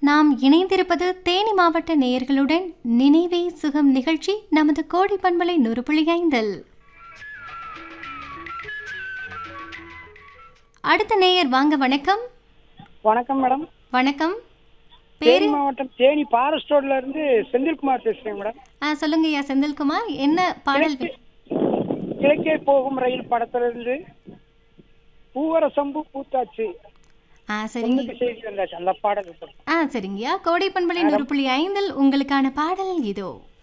நாம் இணைந்திருப்பது தேனி மாவட்ட நேயர்களுடன் நினைவே சுகம் நிகழ்ச்சி நமது கோடி பண்பலை நூறு புள்ளி ஐந்தில் அடுத்த நேயர் வாங்க வணக்கம் வணக்கம் மேடம் வணக்கம் தேனி பேரு மாவட்டம் தேனி ஃபாரஸ்ட் ரோட்ல இருந்து செந்தில்குமார் பேசுறேன் மேடம் ஆ, சொல்லுங்க ஐயா செந்தில்குமார் என்ன பாடல் வே- கிழக்கே போகும் ரயில் படத்துல இருந்து பூவரசம்பு பூத்தாச்சு ஆ சரிங்க பொண்ணுக்கு செய்தி வந்தாச்சு அந்த பாடல் ஆ சரிங்கய்யா கோடை பண்பலை நூறு புள்ளி ஐந்தில் உங்களுக்கான பாடல் இதோ